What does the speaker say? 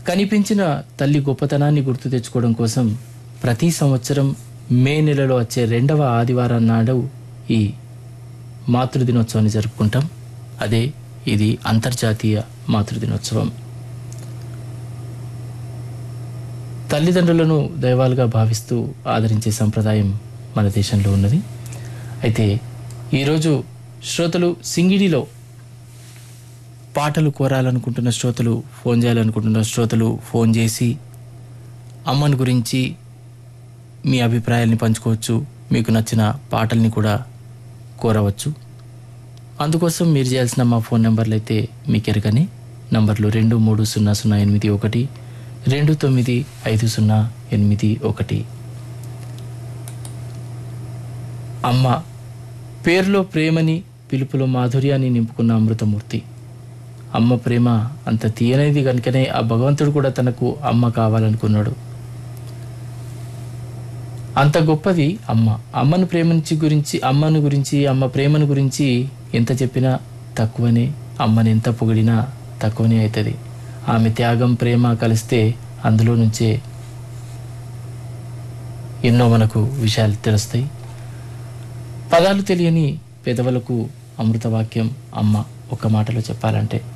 కనిపించిన తల్లి గొప్పతనాన్ని గుర్తు తెచ్చుకోవడం కోసం ప్రతి సంవత్సరం మే నెలలో వచ్చే రెండవ ఆదివారం నాడు ఈ మాతృదినోత్సవాన్ని జరుపుకుంటాం అదే ఇది అంతర్జాతీయ మాతృదినోత్సవం తల్లిదండ్రులను దైవాలుగా భావిస్తూ ఆదరించే సంప్రదాయం మన దేశంలో ఉన్నది అయితే ఈరోజు శ్రోతలు సింగిడిలో పాటలు కోరాలనుకుంటున్న శ్రోతలు ఫోన్ చేయాలనుకుంటున్న శ్రోతలు ఫోన్ చేసి అమ్మని గురించి మీ అభిప్రాయాల్ని పంచుకోవచ్చు మీకు నచ్చిన పాటల్ని కూడా కోరవచ్చు అందుకోసం మీరు చేయాల్సిన మా ఫోన్ నెంబర్లు అయితే మీకు ఎరగని నంబర్లు రెండు మూడు సున్నా సున్నా ఎనిమిది ఒకటి రెండు తొమ్మిది ఐదు సున్నా ఎనిమిది ఒకటి అమ్మ పేరులో ప్రేమని పిలుపులో మాధుర్యాన్ని నింపుకున్న అమృతమూర్తి అమ్మ ప్రేమ అంత తీయనేది కనుకనే ఆ భగవంతుడు కూడా తనకు అమ్మ కావాలనుకున్నాడు అంత గొప్పది అమ్మ అమ్మను ప్రేమించి గురించి అమ్మను గురించి అమ్మ ప్రేమను గురించి ఎంత చెప్పినా తక్కువనే అమ్మని ఎంత పొగిడినా తక్కువనే అవుతుంది ఆమె త్యాగం ప్రేమ కలిస్తే అందులో నుంచే ఎన్నో మనకు విషయాలు తెలుస్తాయి పదాలు తెలియని పెదవులకు అమృతవాక్యం అమ్మ ఒక మాటలో చెప్పాలంటే